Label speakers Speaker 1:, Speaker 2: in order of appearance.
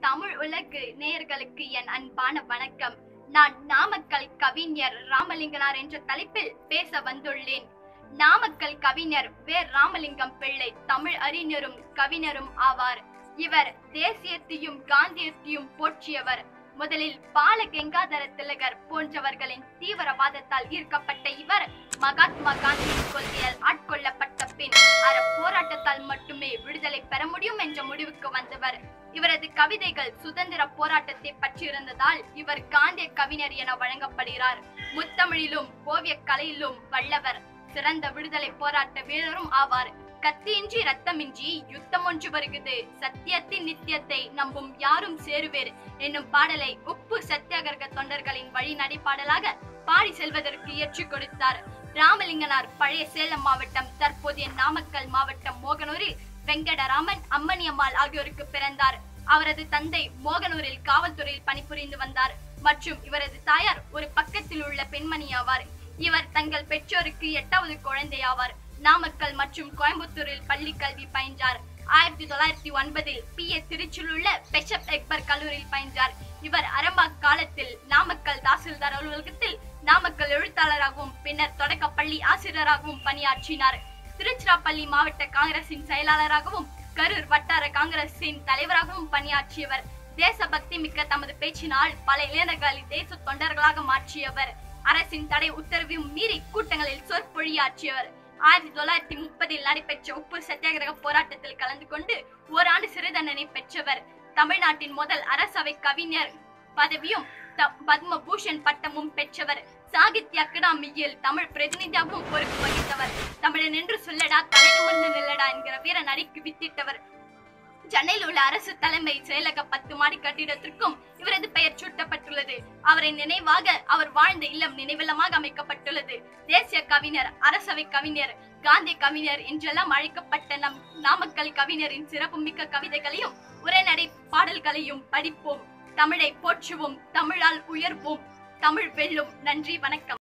Speaker 1: தமிழ் உலகு நேயர்களுக்கு என் அன்பான வணக்கம் நான் நாமக்கல் கவிஞர் ராமலிங்கனார் என்ற தலைப்பில் பேச வந்துள்ளேன் நாமக்கல் கவிஞர் வே ராமலிங்கம் பிள்ளை தமிழ் அறிஞரும் கவிஞரும் ஆவார் இவர் தேசியத்தையும் காந்தியத்தையும் போற்றியவர் முதலில் பால கங்காதர திலகர் போன்றவர்களின் தீவிரவாதத்தால் ஈர்க்கப்பட்ட இவர் மகாத்மா காந்தியின் கொள்கையால் ஆட்கொள்ளப்பட்ட பின் அற போராட்டத்தால் மட்டுமே விடுதலை பெற முடியும் என்ற முடிவுக்கு வந்தவர் இவரது கவிதைகள் சுதந்திர போராட்டத்தை பற்றியிருந்ததால் இவர் காந்திய கவிஞர் என வழங்கப்படுகிறார் முத்தமிழிலும் ஓவிய கலையிலும் வல்லவர் சிறந்த விடுதலை போராட்ட வீரரும் ஆவார் கத்தியின்றி ரத்தமின்றி யுத்தம் ஒன்று வருகிறது சத்தியத்தின் நித்தியத்தை நம்பும் யாரும் சேருவேர் என்னும் பாடலை உப்பு சத்தியாகிரக தொண்டர்களின் வழி நடைபாடலாக பாடி செல்வதற்கு இயற்றி கொடுத்தார் ராமலிங்கனார் பழைய சேலம் மாவட்டம் தற்போதைய நாமக்கல் மாவட்டம் மோகனூரில் வெங்கடராமன் அம்மணியம்மாள் ஆகியோருக்கு பிறந்தார் அவரது தந்தை மோகனூரில் காவல்துறையில் பணிபுரிந்து வந்தார் மற்றும் இவரது தாயார் ஒரு பக்கத்தில் உள்ள பெண்மணி ஆவார் இவர் தங்கள் பெற்றோருக்கு எட்டாவது குழந்தையாவார் நாமக்கல் மற்றும் கோயம்புத்தூரில் பள்ளி கல்வி பயின்றார் ஆயிரத்தி தொள்ளாயிரத்தி ஒன்பதில் பி ஏ திருச்சியில் உள்ள பெஷப் எக்பர் கல்லூரியில் பயின்றார் இவர் அரம்பா காலத்தில் நாமக்கல் தாசில்தார் அலுவலகத்தில் நாமக்கல் எழுத்தாளராகவும் பின்னர் தொடக்க பள்ளி ஆசிரியராகவும் பணியாற்றினார் திருச்சிராப்பள்ளி மாவட்ட காங்கிரசின் செயலாளராகவும் கரூர் வட்டார காங்கிரசின் தலைவராகவும் பணியாற்றியவர் தேசபக்தி மிக்க தமது பேச்சினால் பல இளைஞர்களை தேச தொண்டர்களாக மாற்றியவர் அரசின் தடை உத்தரவையும் மீறி கூட்டங்களில் சொற்பொழியாற்றியவர் ஆயிரத்தி தொள்ளாயிரத்தி முப்பதில் நடைபெற்ற உப்பு சத்தியாகிரக போராட்டத்தில் கலந்து கொண்டு ஓராண்டு சிறை தண்டனை பெற்றவர் தமிழ்நாட்டின் முதல் அரசவை கவிஞர் பதவியும் த- பத்ம பூஷன் பட்டமும் பெற்றவர் சாகித்ய அகாடமியில் தமிழ் பிரதிநிதியாகவும் பொறுப்பு வகித்தவர் தமிழன் என்று சொல்லடா தலை நிமிர்ந்து நில்லடா என்கிற வீர நடிக்கு வித்திட்டவர் சென்னையில் உள்ள அரசு தலைமை செயலக பத்து மாடி கட்டிடத்திற்கும் இவரது பெயர் சூட்டப்பட்டுள்ளது அவரின் நினைவாக அவர் வாழ்ந்த இல்லம் நினைவில்லமாக அமைக்கப்பட்டுள்ளது தேசிய கவிஞர் அரசவை கவிஞர் காந்திய கவிஞர் என்றெல்லாம் அழைக்கப்பட்ட நம் நாமக்கல் கவிஞரின் சிறப்புமிக்க கவிதைகளையும் உரைநடை பாடல்களையும் படிப்போம் தமிழை போற்றுவோம் தமிழால் உயர்வோம் தமிழ் வெல்லும் நன்றி வணக்கம்